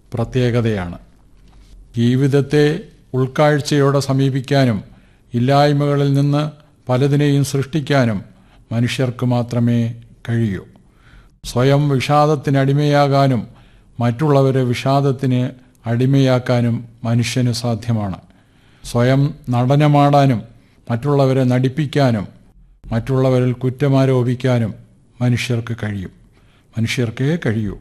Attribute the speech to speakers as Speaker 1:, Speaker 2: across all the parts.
Speaker 1: പ്രത്യേകതയാണ് ജീവിതത്തെ ഉൾക്കാഴ്ചയോടെ സമീപിക്കാനും ഇല്ലായ്മകളിൽ നിന്ന് പലതിനെയും സൃഷ്ടിക്കാനും മനുഷ്യർക്ക് മാത്രമേ കഴിയൂ സ്വയം വിഷാദത്തിനടിമയാകാനും മറ്റുള്ളവരെ വിഷാദത്തിന് അടിമയാക്കാനും മനുഷ്യന് സാധ്യമാണ് സ്വയം നടനമാടാനും മറ്റുള്ളവരെ നടിപ്പിക്കാനും മറ്റുള്ളവരിൽ കുറ്റമാരോപിക്കാനും മനുഷ്യർക്ക് കഴിയും മനുഷ്യർക്കേ കഴിയൂ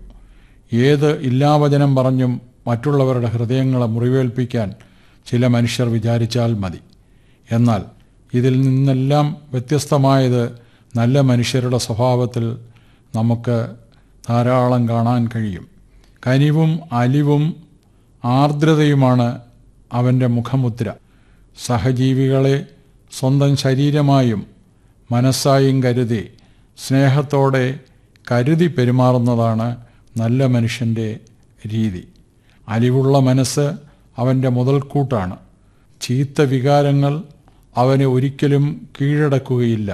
Speaker 1: ഏത് ഇല്ലാവചനം പറഞ്ഞും മറ്റുള്ളവരുടെ ഹൃദയങ്ങളെ മുറിവേൽപ്പിക്കാൻ ചില മനുഷ്യർ വിചാരിച്ചാൽ മതി എന്നാൽ ഇതിൽ നിന്നെല്ലാം വ്യത്യസ്തമായത് നല്ല മനുഷ്യരുടെ സ്വഭാവത്തിൽ നമുക്ക് ധാരാളം കാണാൻ കഴിയും കനിവും അലിവും ആർദ്രതയുമാണ് അവൻ്റെ മുഖമുദ്ര സഹജീവികളെ സ്വന്തം ശരീരമായും മനസ്സായും കരുതി സ്നേഹത്തോടെ കരുതി പെരുമാറുന്നതാണ് നല്ല മനുഷ്യൻ്റെ രീതി അലിവുള്ള മനസ്സ് അവൻ്റെ മുതൽക്കൂട്ടാണ് ചീത്ത വികാരങ്ങൾ അവനെ ഒരിക്കലും കീഴടക്കുകയില്ല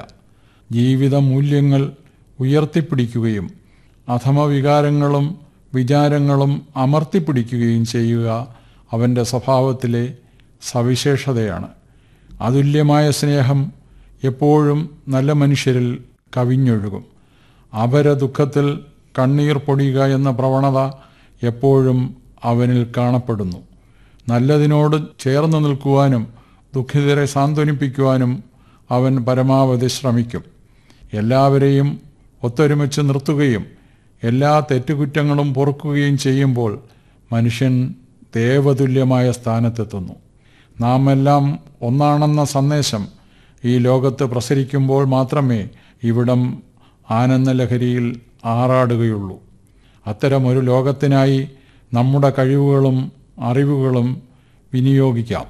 Speaker 1: ജീവിത മൂല്യങ്ങൾ ഉയർത്തിപ്പിടിക്കുകയും അധമവികാരങ്ങളും വിചാരങ്ങളും അമർത്തിപ്പിടിക്കുകയും ചെയ്യുക അവൻ്റെ സ്വഭാവത്തിലെ സവിശേഷതയാണ് അതുല്യമായ സ്നേഹം എപ്പോഴും നല്ല മനുഷ്യരിൽ കവിഞ്ഞൊഴുകും അപര ദുഃഖത്തിൽ കണ്ണീർ പൊടിയുക എന്ന പ്രവണത എപ്പോഴും അവനിൽ കാണപ്പെടുന്നു നല്ലതിനോട് ചേർന്ന് നിൽക്കുവാനും ദുഃഖിതരെ സാന്ത്വനിപ്പിക്കുവാനും അവൻ പരമാവധി ശ്രമിക്കും എല്ലാവരെയും ഒത്തൊരുമിച്ച് നിർത്തുകയും എല്ലാ തെറ്റുകുറ്റങ്ങളും പൊറുക്കുകയും ചെയ്യുമ്പോൾ മനുഷ്യൻ ദേവതുല്യമായ സ്ഥാനത്തെത്തുന്നു നാം എല്ലാം ഒന്നാണെന്ന സന്ദേശം ഈ ലോകത്ത് പ്രസരിക്കുമ്പോൾ മാത്രമേ ഇവിടം ആനന്ദലഹരിയിൽ ആറാടുകയുള്ളൂ അത്തരമൊരു ലോകത്തിനായി നമ്മുടെ കഴിവുകളും അറിവുകളും വിനിയോഗിക്കാം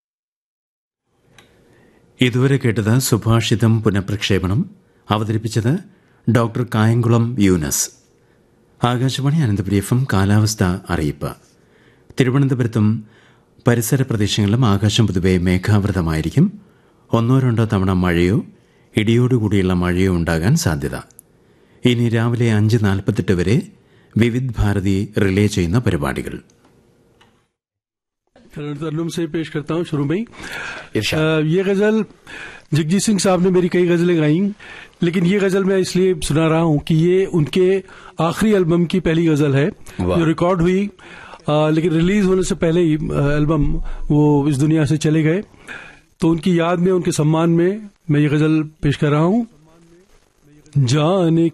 Speaker 2: ഇതുവരെ കേട്ടത് സുഭാഷിതം പുനഃപ്രക്ഷേപണം അവതരിപ്പിച്ചത് doctor Kayamkulam Yunus Akashvani Ananthapuri F M കാലാവസ്ഥ അറിയിപ്പ് തിരുവനന്തപുരത്തും പരിസര പ്രദേശങ്ങളിലും ആകാശം പൊതുവെ മേഘാവൃതമായിരിക്കും ഒന്നോ രണ്ടോ തവണ മഴയോ ഇടിയോടുകൂടിയുള്ള മഴയോ ഉണ്ടാകാൻ സാധ്യത ഇനി രാവിലെ അഞ്ച് നാൽപ്പത്തെട്ട് വരെ വിവിധ് ഭാരതി റിലേ ചെയ്യുന്ന പരിപാടികൾ
Speaker 3: तरन्नुम से पेश करता हूँ शुरू में ही अ, ये गजल जगजीत सिंह साहब ने मेरी कई गजलें गाई लेकिन ये गजल मैं इसलिए सुना रहा हूँ कि ये उनके आखिरी एल्बम की पहली गजल है जो रिकॉर्ड हुई अ, लेकिन रिलीज होने से पहले ही अ, एल्बम वो इस दुनिया से चले गए तो उनकी याद में उनके सम्मान में मैं ये गजल पेश कर रहा हूँ जाने